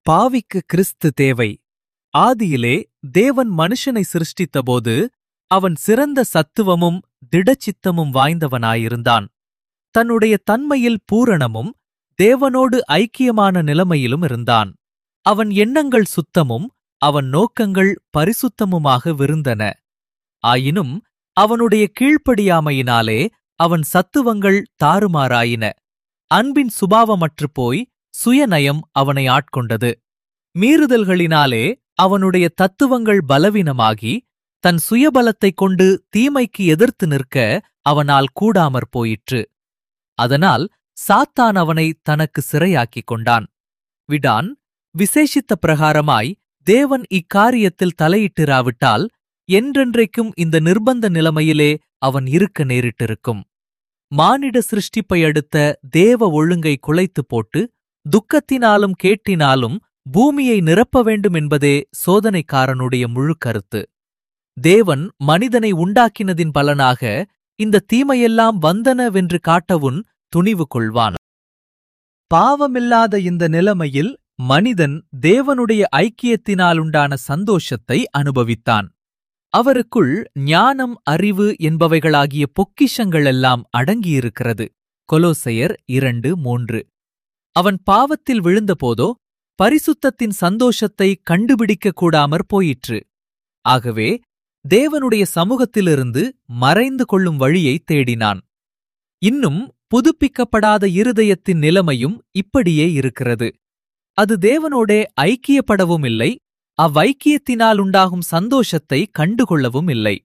பாவிக்கு கிறிஸ்து தேவை ஆதியிலே தேவன் மனுஷனை சிருஷ்டித்தபோது அவன் சிறந்த சத்துவமும் திடச்சித்தமும் வாய்ந்தவனாயிருந்தான் தன்னுடைய தன்மையில் பூரணமும் தேவனோடு ஐக்கியமான நிலைமையிலும் இருந்தான் அவன் எண்ணங்கள் சுத்தமும் அவன் நோக்கங்கள் பரிசுத்தமுமாக விருந்தன ஆயினும் அவனுடைய கீழ்ப்படியாமையினாலே அவன் சத்துவங்கள் தாறுமாறாயின அன்பின் சுபாவமற்றுப் போய் சுயநயம் அவனை ஆட்கொண்டது மீறுதல்களினாலே அவனுடைய தத்துவங்கள் பலவீனமாகி தன் சுயபலத்தைக் கொண்டு தீமைக்கு எதிர்த்து நிற்க அவனால் கூடாமற் போயிற்று அதனால் சாத்தான் அவனை தனக்கு சிறையாக்கிக் கொண்டான் விடான் விசேஷித்த பிரகாரமாய் தேவன் இக்காரியத்தில் தலையிட்டிராவிட்டால் என்றென்றைக்கும் இந்த நிர்பந்த நிலைமையிலே அவன் இருக்க நேரிட்டிருக்கும் மானிட சிருஷ்டிப்பை அடுத்த தேவ ஒழுங்கை குலைத்துப் போட்டு துக்கத்தினாலும் கேட்டினாலும் பூமியை நிரப்ப வேண்டும் என்பதே சோதனைக்காரனுடைய முழு கருத்து தேவன் மனிதனை உண்டாக்கினதின் பலனாக இந்த தீமையெல்லாம் வந்தனவென்று காட்டவுன் துணிவு கொள்வான் பாவமில்லாத இந்த நிலைமையில் மனிதன் தேவனுடைய ஐக்கியத்தினாலுண்டான சந்தோஷத்தை அனுபவித்தான் அவருக்குள் ஞானம் அறிவு என்பவைகளாகிய பொக்கிஷங்களெல்லாம் அடங்கியிருக்கிறது கொலோசையர் இரண்டு மூன்று அவன் பாவத்தில் விழுந்தபோதோ பரிசுத்தத்தின் சந்தோஷத்தை கண்டுபிடிக்க கூடாமற் போயிற்று ஆகவே தேவனுடைய சமூகத்திலிருந்து மறைந்து கொள்ளும் வழியை தேடினான் இன்னும் புதுப்பிக்கப்படாத இருதயத்தின் நிலைமையும் இப்படியே இருக்கிறது அது தேவனோடே ஐக்கியப்படவும் இல்லை அவ்வைக்கியத்தினால் உண்டாகும் சந்தோஷத்தை கண்டுகொள்ளவும் இல்லை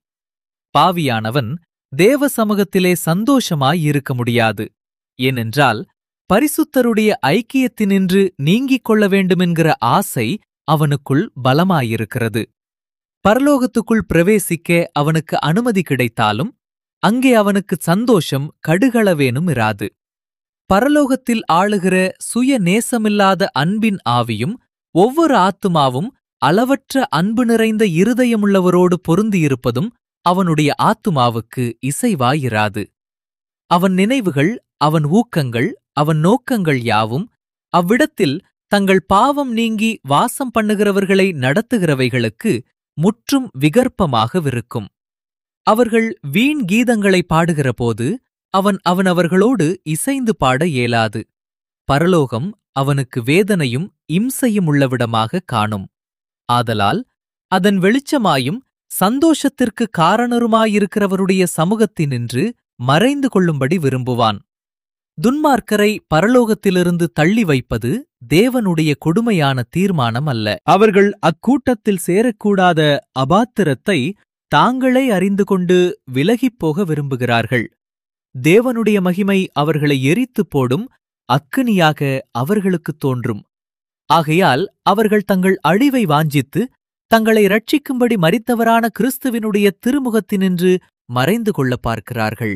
பாவியானவன் தேவ சமூகத்திலே சந்தோஷமாய் இருக்க முடியாது ஏனென்றால் பரிசுத்தருடைய ஐக்கியத்தினின்று நீங்கிக் கொள்ள வேண்டுமென்கிற ஆசை அவனுக்குள் பலமாயிருக்கிறது பரலோகத்துக்குள் பிரவேசிக்க அவனுக்கு அனுமதி கிடைத்தாலும் அங்கே அவனுக்கு சந்தோஷம் கடுகளவேனும் இராது பரலோகத்தில் ஆளுகிற சுய நேசமில்லாத அன்பின் ஆவியும் ஒவ்வொரு ஆத்துமாவும் அளவற்ற அன்பு நிறைந்த இருதயமுள்ளவரோடு பொருந்தியிருப்பதும் அவனுடைய ஆத்துமாவுக்கு இசைவாயிராது அவன் நினைவுகள் அவன் ஊக்கங்கள் அவன் நோக்கங்கள் யாவும் அவ்விடத்தில் தங்கள் பாவம் நீங்கி வாசம் பண்ணுகிறவர்களை நடத்துகிறவைகளுக்கு முற்றும் விகற்பமாகவிருக்கும் அவர்கள் வீண் கீதங்களை பாடுகிறபோது அவன் அவன் அவர்களோடு இசைந்து பாட இயலாது பரலோகம் அவனுக்கு வேதனையும் இம்சையும் உள்ளவிடமாக காணும் ஆதலால் அதன் வெளிச்சமாயும் சந்தோஷத்திற்கு காரணருமாயிருக்கிறவருடைய சமூகத்தினின்று மறைந்து கொள்ளும்படி விரும்புவான் துன்மார்க்கரை பரலோகத்திலிருந்து தள்ளி வைப்பது தேவனுடைய கொடுமையான தீர்மானம் அல்ல அவர்கள் அக்கூட்டத்தில் சேரக்கூடாத அபாத்திரத்தை தாங்களே அறிந்து கொண்டு விலகிப் போக விரும்புகிறார்கள் தேவனுடைய மகிமை அவர்களை எரித்துப் போடும் அக்கினியாக அவர்களுக்குத் தோன்றும் ஆகையால் அவர்கள் தங்கள் அழிவை வாஞ்சித்து தங்களை ரட்சிக்கும்படி மரித்தவரான கிறிஸ்துவினுடைய திருமுகத்தினின்று மறைந்து கொள்ள பார்க்கிறார்கள்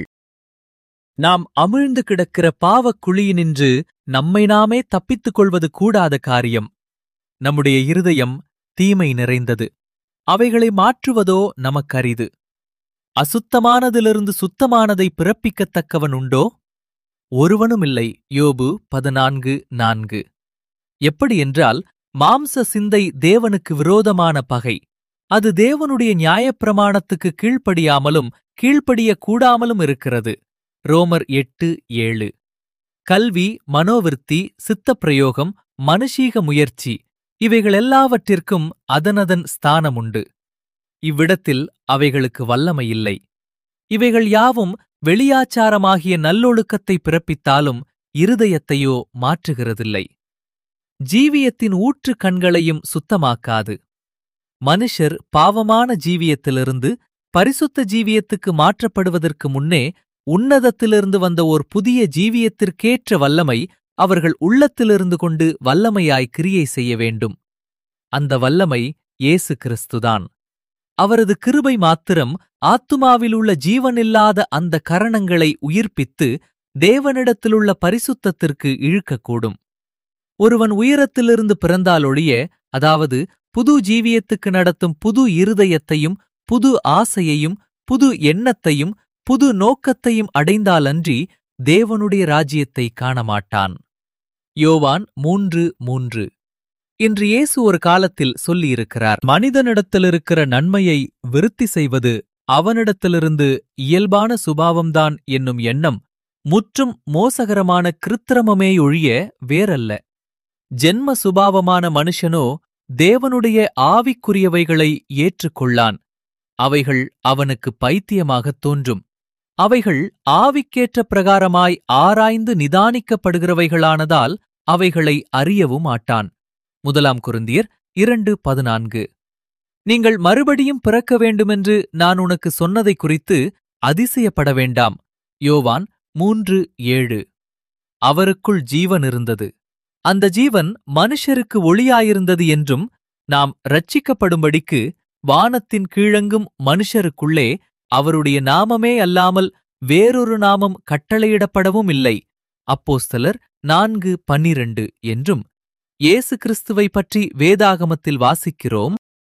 நாம் அமிழ்ந்து கிடக்கிற பாவக் குழியினின்று நம்மை நாமே தப்பித்துக் கொள்வது கூடாத காரியம் நம்முடைய இருதயம் தீமை நிறைந்தது அவைகளை மாற்றுவதோ நமக்கரிது அசுத்தமானதிலிருந்து சுத்தமானதை பிறப்பிக்கத்தக்கவன் உண்டோ ஒருவனுமில்லை யோபு பதினான்கு நான்கு எப்படியென்றால் மாம்ச சிந்தை தேவனுக்கு விரோதமான பகை அது தேவனுடைய நியாயப்பிரமாணத்துக்கு கீழ்ப்படியாமலும் கீழ்ப்படிய கூடாமலும் இருக்கிறது ரோமர் எட்டு ஏழு கல்வி மனோவிருத்தி சித்தப்பிரயோகம் மனுஷீக முயற்சி இவைகளெல்லாவற்றிற்கும் அதனதன் ஸ்தானமுண்டு இவ்விடத்தில் அவைகளுக்கு வல்லமையில்லை இவைகள் யாவும் வெளியாச்சாரமாகிய நல்லொழுக்கத்தை பிறப்பித்தாலும் இருதயத்தையோ மாற்றுகிறதில்லை ஜீவியத்தின் ஊற்று கண்களையும் சுத்தமாக்காது மனுஷர் பாவமான ஜீவியத்திலிருந்து பரிசுத்த ஜீவியத்துக்கு மாற்றப்படுவதற்கு முன்னே உன்னதத்திலிருந்து வந்த ஓர் புதிய ஜீவியத்திற்கேற்ற வல்லமை அவர்கள் உள்ளத்திலிருந்து கொண்டு வல்லமையாய் கிரியை செய்ய வேண்டும் அந்த வல்லமை இயேசு கிறிஸ்துதான் அவரது கிருபை மாத்திரம் ஆத்துமாவிலுள்ள ஜீவனில்லாத அந்த கரணங்களை உயிர்ப்பித்து தேவனிடத்திலுள்ள பரிசுத்தத்திற்கு இழுக்கக்கூடும் ஒருவன் உயரத்திலிருந்து பிறந்தாலொழிய அதாவது புது ஜீவியத்துக்கு நடத்தும் புது இருதயத்தையும் புது ஆசையையும் புது எண்ணத்தையும் புது நோக்கத்தையும் அடைந்தாலன்றி தேவனுடைய ராஜ்யத்தை காணமாட்டான் யோவான் மூன்று மூன்று இன்று இயேசு ஒரு காலத்தில் சொல்லியிருக்கிறார் மனிதனிடத்தில் இருக்கிற நன்மையை விருத்தி செய்வது அவனிடத்திலிருந்து இயல்பான சுபாவம்தான் என்னும் எண்ணம் முற்றும் மோசகரமான கிருத்திரமமேயொழிய வேறல்ல ஜென்ம சுபாவமான மனுஷனோ தேவனுடைய ஆவிக்குரியவைகளை ஏற்றுக்கொள்ளான் அவைகள் அவனுக்கு பைத்தியமாகத் தோன்றும் அவைகள் ஆவிக்கேற்ற பிரகாரமாய் ஆராய்ந்து நிதானிக்கப்படுகிறவைகளானதால் அவைகளை அறியவும் மாட்டான் முதலாம் குருந்தியர் இரண்டு பதினான்கு நீங்கள் மறுபடியும் பிறக்க வேண்டுமென்று நான் உனக்கு சொன்னதை குறித்து அதிசயப்பட வேண்டாம் யோவான் மூன்று ஏழு அவருக்குள் ஜீவன் இருந்தது அந்த ஜீவன் மனுஷருக்கு ஒளியாயிருந்தது என்றும் நாம் ரட்சிக்கப்படும்படிக்கு வானத்தின் கீழெங்கும் மனுஷருக்குள்ளே அவருடைய நாமமே அல்லாமல் வேறொரு நாமம் கட்டளையிடப்படவும் இல்லை அப்போஸ்தலர் நான்கு பன்னிரண்டு என்றும் இயேசு கிறிஸ்துவை பற்றி வேதாகமத்தில் வாசிக்கிறோம்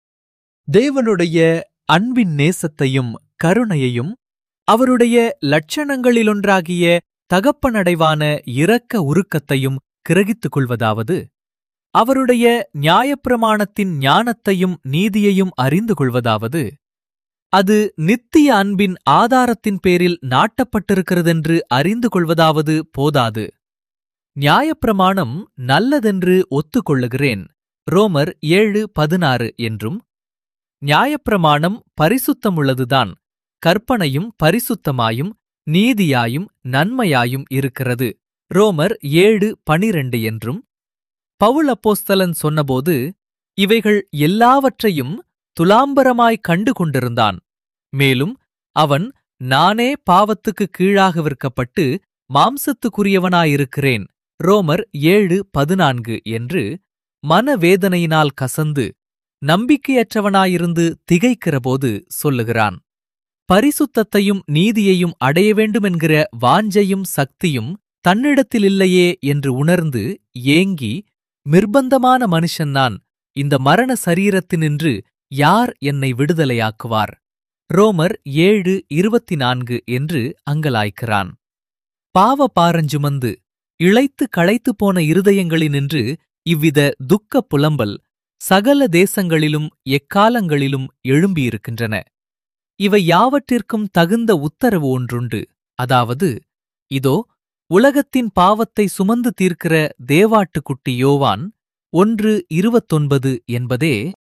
தேவனுடைய அன்பின் நேசத்தையும் கருணையையும் அவருடைய லட்சணங்களிலொன்றாகிய தகப்பனடைவான இரக்க உருக்கத்தையும் கிரகித்துக் கொள்வதாவது அவருடைய நியாயப்பிரமாணத்தின் ஞானத்தையும் நீதியையும் அறிந்து கொள்வதாவது அது நித்திய அன்பின் ஆதாரத்தின் பேரில் நாட்டப்பட்டிருக்கிறதென்று அறிந்து கொள்வதாவது போதாது நியாயப்பிரமாணம் நல்லதென்று ஒத்துக்கொள்ளுகிறேன் ரோமர் ஏழு பதினாறு என்றும் நியாயப்பிரமாணம் பரிசுத்தமுள்ளதுதான் கற்பனையும் பரிசுத்தமாயும் நீதியாயும் நன்மையாயும் இருக்கிறது ரோமர் ஏழு பனிரெண்டு என்றும் பவுல் அப்போஸ்தலன் சொன்னபோது இவைகள் எல்லாவற்றையும் துலாம்பரமாய் கண்டு கொண்டிருந்தான் மேலும் அவன் நானே பாவத்துக்கு கீழாக விற்கப்பட்டு மாம்சத்துக்குரியவனாயிருக்கிறேன் ரோமர் ஏழு பதினான்கு என்று மனவேதனையினால் கசந்து நம்பிக்கையற்றவனாயிருந்து திகைக்கிறபோது சொல்லுகிறான் பரிசுத்தத்தையும் நீதியையும் அடைய வேண்டுமென்கிற வாஞ்சையும் சக்தியும் தன்னிடத்திலில்லையே என்று உணர்ந்து ஏங்கி நிர்பந்தமான மனுஷன் நான் இந்த மரண சரீரத்தினின்று யார் என்னை விடுதலையாக்குவார் ரோமர் ஏழு இருபத்தி நான்கு என்று அங்கலாய்க்கிறான் பாவ பாரஞ்சுமந்து இழைத்து களைத்துப் போன இருதயங்களினின்று இவ்வித துக்க புலம்பல் சகல தேசங்களிலும் எக்காலங்களிலும் எழும்பியிருக்கின்றன இவை யாவற்றிற்கும் தகுந்த உத்தரவு ஒன்றுண்டு அதாவது இதோ உலகத்தின் பாவத்தை சுமந்து தீர்க்கிற தேவாட்டுக்குட்டி யோவான் ஒன்று இருபத்தொன்பது என்பதே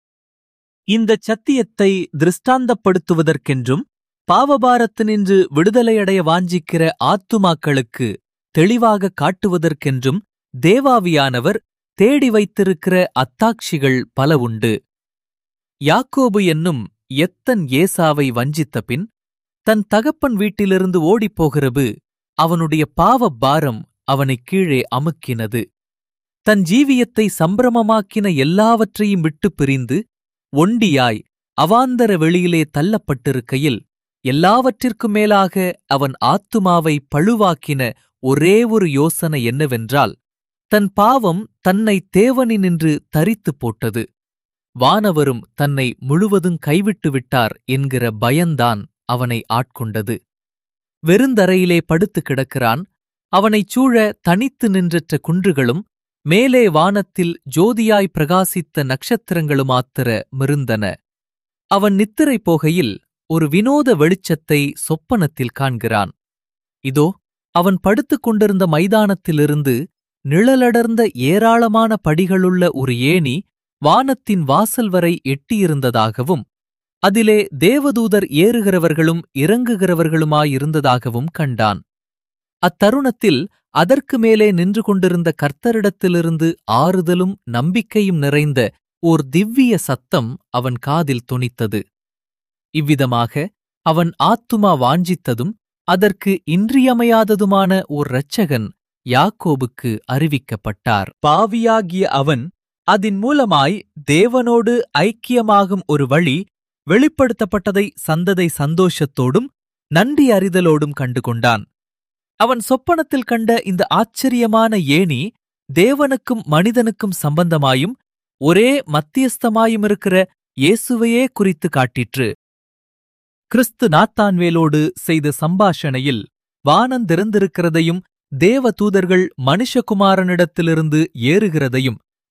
இந்தச் சத்தியத்தை திருஷ்டாந்தப்படுத்துவதற்கென்றும் பாவபாரத்தினின்று விடுதலையடைய வாஞ்சிக்கிற ஆத்துமாக்களுக்கு தெளிவாக காட்டுவதற்கென்றும் தேவாவியானவர் தேடி வைத்திருக்கிற அத்தாட்சிகள் பல உண்டு யாக்கோபு என்னும் எத்தன் ஏசாவை வஞ்சித்த பின் தன் தகப்பன் வீட்டிலிருந்து ஓடிப்போகிறபு அவனுடைய பாவப் பாரம் அவனைக் கீழே அமுக்கினது தன் ஜீவியத்தை சம்பிரமமாக்கின எல்லாவற்றையும் விட்டுப் பிரிந்து ஒண்டியாய் அவாந்தர வெளியிலே தள்ளப்பட்டிருக்கையில் எல்லாவற்றிற்கும் மேலாக அவன் ஆத்துமாவை பழுவாக்கின ஒரே ஒரு யோசனை என்னவென்றால் தன் பாவம் தன்னை தேவனினின்று தரித்துப் போட்டது வானவரும் தன்னை முழுவதும் கைவிட்டு விட்டார் என்கிற பயந்தான் அவனை ஆட்கொண்டது வெறுந்தரையிலே படுத்து கிடக்கிறான் அவனைச் சூழ தனித்து நின்றற்ற குன்றுகளும் மேலே வானத்தில் ஜோதியாய் பிரகாசித்த நட்சத்திரங்களுமாத்திர மிருந்தன அவன் நித்திரை போகையில் ஒரு வினோத வெளிச்சத்தை சொப்பனத்தில் காண்கிறான் இதோ அவன் படுத்துக் கொண்டிருந்த மைதானத்திலிருந்து நிழலடர்ந்த ஏராளமான படிகளுள்ள ஒரு ஏணி வானத்தின் வாசல் வரை எட்டியிருந்ததாகவும் அதிலே தேவதூதர் ஏறுகிறவர்களும் இறங்குகிறவர்களுமாயிருந்ததாகவும் கண்டான் அத்தருணத்தில் அதற்கு மேலே நின்று கொண்டிருந்த கர்த்தரிடத்திலிருந்து ஆறுதலும் நம்பிக்கையும் நிறைந்த ஓர் திவ்விய சத்தம் அவன் காதில் தொனித்தது இவ்விதமாக அவன் ஆத்துமா வாஞ்சித்ததும் அதற்கு இன்றியமையாததுமான ஓர் இரட்சகன் யாக்கோபுக்கு அறிவிக்கப்பட்டார் பாவியாகிய அவன் அதன் மூலமாய் தேவனோடு ஐக்கியமாகும் ஒரு வழி வெளிப்படுத்தப்பட்டதை சந்ததை சந்தோஷத்தோடும் நன்றி அறிதலோடும் கண்டு கொண்டான் அவன் சொப்பனத்தில் கண்ட இந்த ஆச்சரியமான ஏணி தேவனுக்கும் மனிதனுக்கும் சம்பந்தமாயும் ஒரே மத்தியஸ்தமாயுமிருக்கிற இயேசுவையே குறித்து காட்டிற்று கிறிஸ்து நாத்தான்வேலோடு செய்த சம்பாஷணையில் வானந்திறந்திருக்கிறதையும் தேவ தூதர்கள் மனுஷகுமாரனிடத்திலிருந்து ஏறுகிறதையும்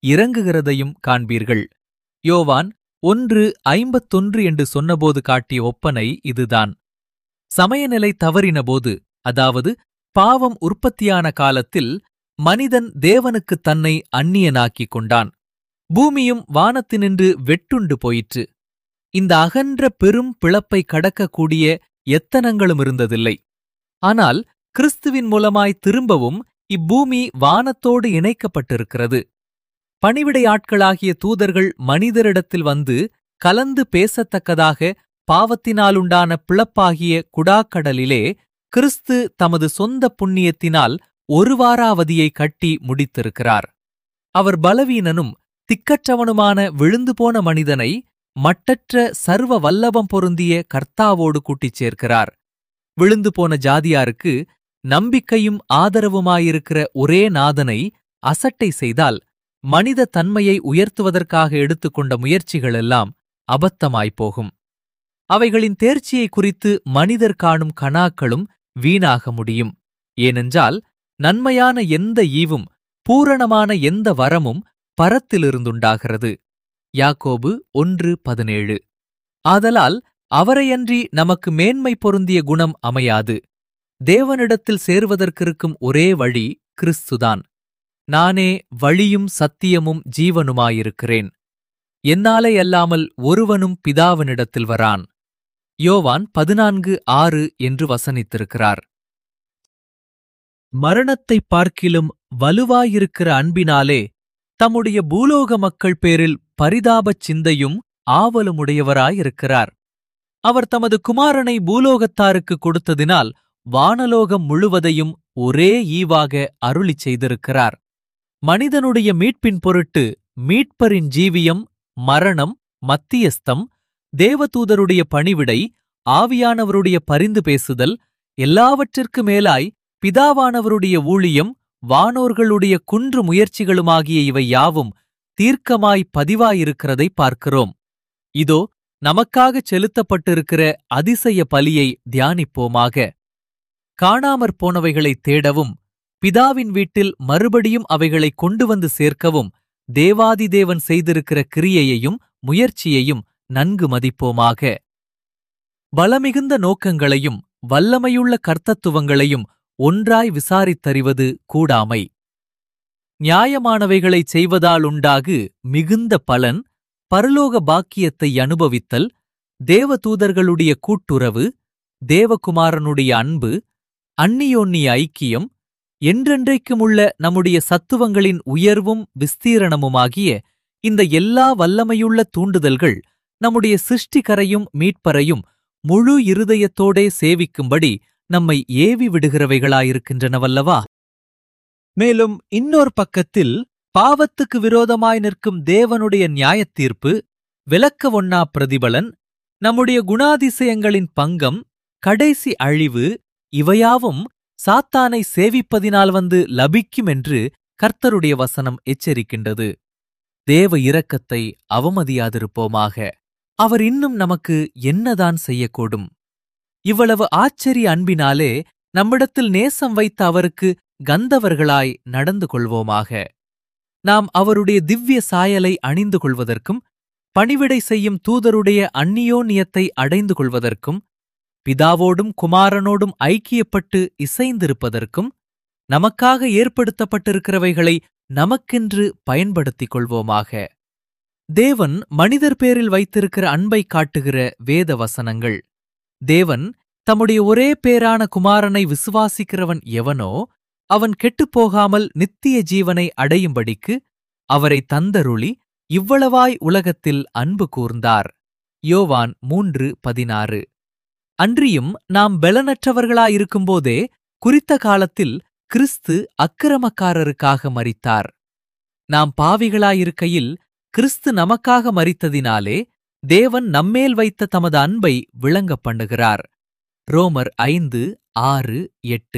இறங்குகிறதையும் காண்பீர்கள் யோவான் ஒன்று ஐம்பத்தொன்று என்று சொன்னபோது காட்டிய ஒப்பனை இதுதான் சமயநிலை தவறினபோது அதாவது பாவம் உற்பத்தியான காலத்தில் மனிதன் தேவனுக்கு தன்னை அந்நியனாக்கிக் கொண்டான் பூமியும் வானத்தினின்று வெட்டுண்டு போயிற்று இந்த அகன்ற பெரும் பிளப்பை கடக்கக்கூடிய எத்தனங்களும் இருந்ததில்லை ஆனால் கிறிஸ்துவின் மூலமாய் திரும்பவும் இப்பூமி வானத்தோடு இணைக்கப்பட்டிருக்கிறது பணிவிடை ஆட்களாகிய தூதர்கள் மனிதரிடத்தில் வந்து கலந்து பேசத்தக்கதாக பாவத்தினாலுண்டான பிளப்பாகிய குடாக்கடலிலே கிறிஸ்து தமது சொந்த புண்ணியத்தினால் ஒரு வாராவதியை கட்டி முடித்திருக்கிறார் அவர் பலவீனனும் திக்கற்றவனுமான விழுந்து போன மனிதனை மட்டற்ற சர்வ வல்லபம் பொருந்திய கர்த்தாவோடு கூட்டிச் சேர்க்கிறார் விழுந்து போன ஜாதியாருக்கு நம்பிக்கையும் ஆதரவுமாயிருக்கிற ஒரே நாதனை அசட்டை செய்தால் மனித தன்மையை உயர்த்துவதற்காக எடுத்துக்கொண்ட முயற்சிகளெல்லாம் அபத்தமாய்ப்போகும் அவைகளின் தேர்ச்சியை குறித்து மனிதர் காணும் கணாக்களும் வீணாக முடியும் ஏனென்றால் நன்மையான எந்த ஈவும் பூரணமான எந்த வரமும் பரத்திலிருந்துண்டாகிறது யாக்கோபு ஒன்று பதினேழு ஆதலால் அவரையன்றி நமக்கு மேன்மை பொருந்திய குணம் அமையாது தேவனிடத்தில் சேர்வதற்கிருக்கும் ஒரே வழி கிறிஸ்துதான் நானே வழியும் சத்தியமும் ஜீவனுமாயிருக்கிறேன் என்னாலே அல்லாமல் ஒருவனும் பிதாவினிடத்தில் வரான் யோவான் பதினான்கு ஆறு என்று வசனித்திருக்கிறார் மரணத்தைப் பார்க்கிலும் வலுவாயிருக்கிற அன்பினாலே தம்முடைய பூலோக மக்கள் பேரில் பரிதாபச் சிந்தையும் ஆவலுமுடையவராயிருக்கிறார் அவர் தமது குமாரனை பூலோகத்தாருக்கு கொடுத்ததினால் வானலோகம் முழுவதையும் ஒரே ஈவாக அருளிச் செய்திருக்கிறார் மனிதனுடைய மீட்பின் பொருட்டு மீட்பரின் ஜீவியம் மரணம் மத்தியஸ்தம் தேவதூதருடைய பணிவிடை ஆவியானவருடைய பரிந்து பேசுதல் எல்லாவற்றிற்கு மேலாய் பிதாவானவருடைய ஊழியம் வானோர்களுடைய குன்று முயற்சிகளுமாகிய இவை யாவும் தீர்க்கமாய் பதிவாயிருக்கிறதை பார்க்கிறோம் இதோ நமக்காகச் செலுத்தப்பட்டிருக்கிற அதிசய பலியை தியானிப்போமாக காணாமற் போனவைகளைத் தேடவும் பிதாவின் வீட்டில் மறுபடியும் அவைகளை கொண்டு வந்து சேர்க்கவும் தேவாதி தேவன் செய்திருக்கிற கிரியையையும் முயற்சியையும் நன்கு மதிப்போமாக பலமிகுந்த நோக்கங்களையும் வல்லமையுள்ள கர்த்தத்துவங்களையும் ஒன்றாய் விசாரித்தறிவது கூடாமை நியாயமானவைகளைச் செய்வதாலுண்டாகு மிகுந்த பலன் பரலோக பாக்கியத்தை அனுபவித்தல் தேவதூதர்களுடைய கூட்டுறவு தேவகுமாரனுடைய அன்பு அந்நியோன்னிய ஐக்கியம் என்றென்றைக்குமுள்ள நம்முடைய சத்துவங்களின் உயர்வும் விஸ்தீரணமுமாகிய இந்த எல்லா வல்லமையுள்ள தூண்டுதல்கள் நம்முடைய சிருஷ்டிகரையும் மீட்பரையும் முழு இருதயத்தோடே சேவிக்கும்படி நம்மை ஏவி விடுகிறவைகளாயிருக்கின்றனவல்லவா மேலும் இன்னொரு பக்கத்தில் பாவத்துக்கு விரோதமாய் நிற்கும் தேவனுடைய நியாயத்தீர்ப்பு விலக்க ஒண்ணா பிரதிபலன் நம்முடைய குணாதிசயங்களின் பங்கம் கடைசி அழிவு இவையாவும் சாத்தானை சேவிப்பதினால் வந்து லபிக்கும் என்று கர்த்தருடைய வசனம் எச்சரிக்கின்றது தேவ இரக்கத்தை அவமதியாதிருப்போமாக அவர் இன்னும் நமக்கு என்னதான் செய்யக்கூடும் இவ்வளவு ஆச்சரிய அன்பினாலே நம்மிடத்தில் நேசம் வைத்த அவருக்கு கந்தவர்களாய் நடந்து கொள்வோமாக நாம் அவருடைய திவ்ய சாயலை அணிந்து கொள்வதற்கும் பணிவிடை செய்யும் தூதருடைய அந்நியோன்யத்தை அடைந்து கொள்வதற்கும் பிதாவோடும் குமாரனோடும் ஐக்கியப்பட்டு இசைந்திருப்பதற்கும் நமக்காக ஏற்படுத்தப்பட்டிருக்கிறவைகளை நமக்கென்று பயன்படுத்திக் கொள்வோமாக தேவன் மனிதர் பேரில் வைத்திருக்கிற அன்பை காட்டுகிற வேத வசனங்கள் தேவன் தம்முடைய ஒரே பேரான குமாரனை விசுவாசிக்கிறவன் எவனோ அவன் கெட்டுப்போகாமல் நித்திய ஜீவனை அடையும்படிக்கு அவரை தந்தருளி இவ்வளவாய் உலகத்தில் அன்பு கூர்ந்தார் யோவான் மூன்று பதினாறு அன்றியும் நாம் பெலனற்றவர்களாயிருக்கும்போதே குறித்த காலத்தில் கிறிஸ்து அக்கிரமக்காரருக்காக மரித்தார் நாம் பாவிகளாயிருக்கையில் கிறிஸ்து நமக்காக மரித்ததினாலே தேவன் நம்மேல் வைத்த தமது அன்பை விளங்கப் பண்ணுகிறார் ரோமர் ஐந்து ஆறு எட்டு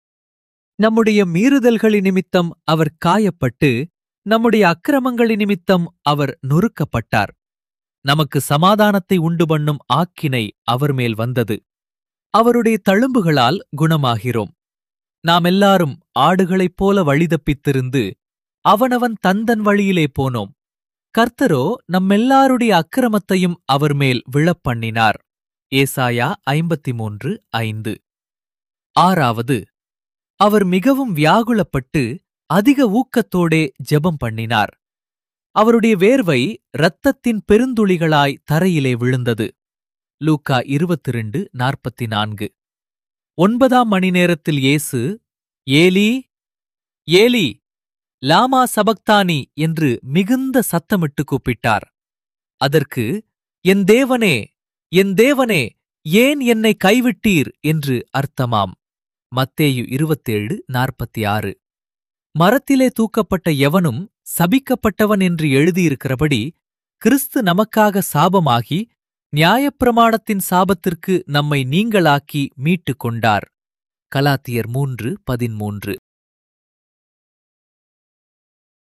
நம்முடைய மீறுதல்களின் நிமித்தம் அவர் காயப்பட்டு நம்முடைய அக்கிரமங்களின் நிமித்தம் அவர் நொறுக்கப்பட்டார் நமக்கு சமாதானத்தை உண்டு பண்ணும் ஆக்கினை அவர் மேல் வந்தது அவருடைய தழும்புகளால் குணமாகிறோம் நாம் எல்லாரும் ஆடுகளைப் போல வழிதப்பித்திருந்து அவனவன் தந்தன் வழியிலே போனோம் கர்த்தரோ நம்மெல்லாருடைய அக்கிரமத்தையும் அவர் மேல் விழப்பண்ணினார் ஏசாயா ஐம்பத்தி மூன்று ஐந்து ஆறாவது அவர் மிகவும் வியாகுலப்பட்டு அதிக ஊக்கத்தோடே ஜெபம் பண்ணினார் அவருடைய வேர்வை இரத்தத்தின் பெருந்துளிகளாய் தரையிலே விழுந்தது லூக்கா இருபத்தி ரெண்டு நாற்பத்தி நான்கு ஒன்பதாம் மணி நேரத்தில் இயேசு ஏலி ஏலி லாமா சபக்தானி என்று மிகுந்த சத்தமிட்டு கூப்பிட்டார் அதற்கு என் தேவனே என் தேவனே ஏன் என்னை கைவிட்டீர் என்று அர்த்தமாம் மத்தேயு இருபத்தேழு நாற்பத்தி ஆறு மரத்திலே தூக்கப்பட்ட எவனும் சபிக்கப்பட்டவன் என்று எழுதியிருக்கிறபடி கிறிஸ்து நமக்காக சாபமாகி நியாயப்பிரமாணத்தின் சாபத்திற்கு நம்மை நீங்களாக்கி மீட்டுக் கொண்டார் கலாத்தியர் மூன்று பதிமூன்று